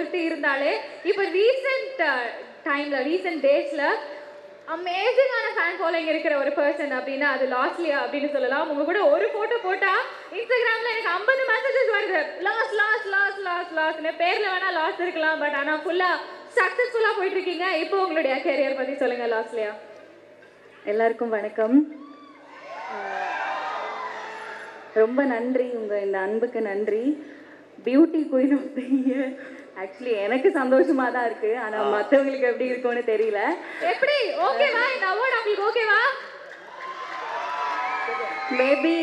ஒருத்தி இருந்தாலே இப்போ ரீசெண்ட் டைம்ல ரீசெண்ட் டேஸ்ல அமேசிங்கான ஃபேன் ஃபாலோயிங் இருக்கிற ஒரு பர்சன் அப்படின்னா அது லாஸ்ட்லியா அப்படின்னு சொல்லலாம் உங்க கூட ஒரு போட்டோ போட்டா இன்ஸ்டாகிராம்ல எனக்கு ஐம்பது மெசேஜஸ் வருது லாஸ் லாஸ் லாஸ் லாஸ் லாஸ்னு பேர்ல வேணா லாஸ் இருக்கலாம் பட் ஆனா ஃபுல்லா சக்சஸ்ஃபுல்லா போயிட்டு இருக்கீங்க இப்போ உங்களுடைய கேரியர் பத்தி சொல்லுங்க லாஸ்ட்லியா எல்லாருக்கும் வணக்கம் ரொம்ப நன்றி உங்கள் இந்த அன்புக்கு நன்றி beauty queen of the year actually எனக்கு சந்தோஷமா தான் இருக்கு ஆனால் மற்றவங்களுக்கு எப்படி இருக்கும்னு தெரியல எப்படி ஓகேவா இந்த அவார்ட் உங்களுக்கு ஓகேவா மேபி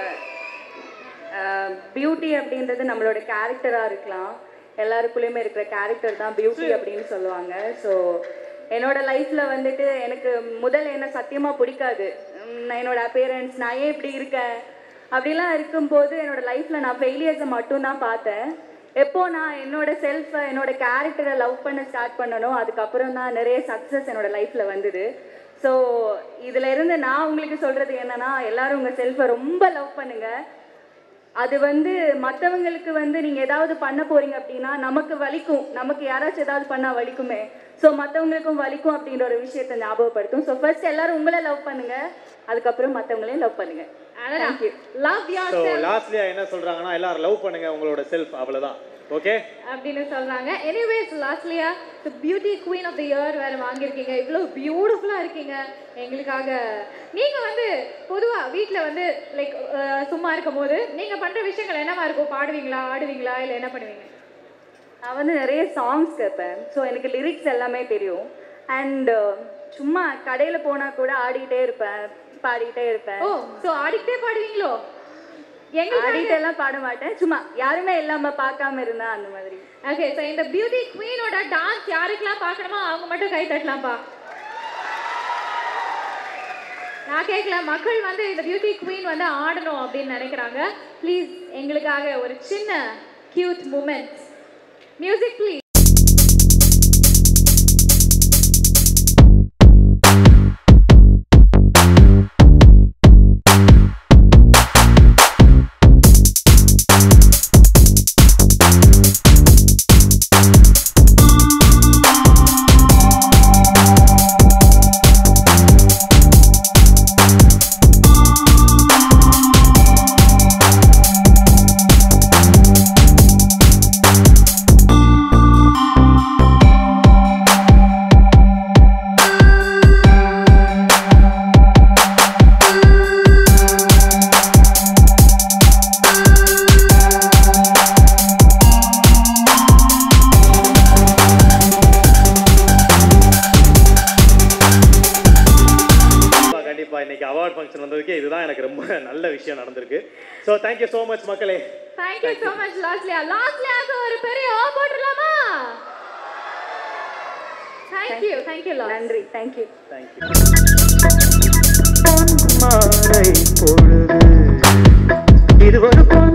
பியூட்டி அப்படின்றது நம்மளோட கேரக்டராக இருக்கலாம் எல்லாருக்குள்ளேயுமே இருக்கிற கேரக்டர் தான் பியூட்டி அப்படின்னு சொல்லுவாங்க ஸோ என்னோட லைஃப்பில் வந்துட்டு எனக்கு முதல்ல என்ன சத்தியமாக பிடிக்காது உம், நான் என்னோட appearance நான் ஏன் இப்படி இருக்கேன் அப்படிலாம் இருக்கும்போது என்னோட லைஃப்பில் நான் ஃபெயிலியர்ஸை மட்டும்தான் பார்த்தேன் எப்போ நான் என்னோட செல்ஃபை என்னோட கேரக்டரை லவ் பண்ண ஸ்டார்ட் பண்ணனோ அதுக்கப்புறம் தான் நிறைய சக்ஸஸ் என்னோட லைஃப்பில் வந்தது ஸோ இதுல இருந்து நான் உங்களுக்கு சொல்றது என்னன்னா எல்லாரும் உங்க செல்ஃபை ரொம்ப லவ் பண்ணுங்க அது வந்து மற்றவங்களுக்கு வந்து நீங்க ஏதாவது பண்ண போறீங்க அப்படின்னா நமக்கு வலிக்கும் நமக்கு யாராச்சும் ஏதாவது பண்ணா வலிக்குமே ஸோ மற்றவங்களுக்கும் வலிக்கும் அப்படின்ற ஒரு விஷயத்தை ஞாபகப்படுத்தும் ஸோ ஃபர்ஸ்ட் எல்லாரும் உங்களை லவ் பண்ணுங்க அதுக்கப்புறம் மற்றவங்களையும் லவ் பண்ணுங்க Thank you. Love your so Losliya என்ன சொல்றாங்கன்னா எல்லாரும் லவ் பண்ணுங்க உங்களோட செல்ஃப் அவ்வளவுதான் ஓகே அப்படின்னு சொல்றாங்க anyways Losliya the beauty queen of the year வேற வாங்கியிருக்கீங்க இவ்வளோ பியூட்டிஃபுல்லா இருக்கீங்க எங்களுக்காக நீங்க வந்து பொதுவா வீட்ல வந்து லைக் சும்மா இருக்கும் போது நீங்க பண்ற விஷயங்கள் என்னவா இருக்கும் பாடுவீங்களா ஆடுவீங்களா இல்ல என்ன பண்ணுவீங்க நான் வந்து நிறைய சாங்ஸ் கேட்பேன் ஸோ எனக்கு லிரிக்ஸ் எல்லாமே தெரியும் அண்ட் சும்மா கடையில் போனால் கூட ஆடிக்கிட்டே இருப்பேன் பாடிக்கிட்டே இருப்பேன் ஓ சோ ஆடிக்கிட்டே பாடுவீங்களோ எங்களுக்கு ஆடிட்டு எல்லாம் பாட மாட்டேன் சும்மா யாருமே இல்லாம பார்க்காம இருந்தா அந்த மாதிரி ஓகே ஸோ இந்த பியூட்டி குவீனோட டான்ஸ் யாருக்கெல்லாம் பார்க்கணுமோ அவங்க மட்டும் கை தட்டலாம்ப்பா நான் கேட்கல மக்கள் வந்து இந்த பியூட்டி குவீன் வந்து ஆடணும் அப்படின்னு நினைக்கிறாங்க ப்ளீஸ் எங்களுக்காக ஒரு சின்ன கியூட் மூமெண்ட் மியூசிக் ப்ளீஸ் கண்டிப்பா, கண்டிப்பா இன்னைக்கு அவார்ட் ஃபங்க்ஷன் வந்ததுக்கு இதுதான் எனக்கு ரொம்ப நல்ல விஷயம் நடந்திருக்கு ஸோ தேங்க்யூ ஸோ மச் மக்களே thank you so much Losliya லாஸ்ட்லியாக்கு ஒரு பெரிய ஓ போட்டுடலாமா thank you thank you last நன்றி தேங்க்யூ தேங்க்யூ மாலை பொழுது இது ஒரு பொன்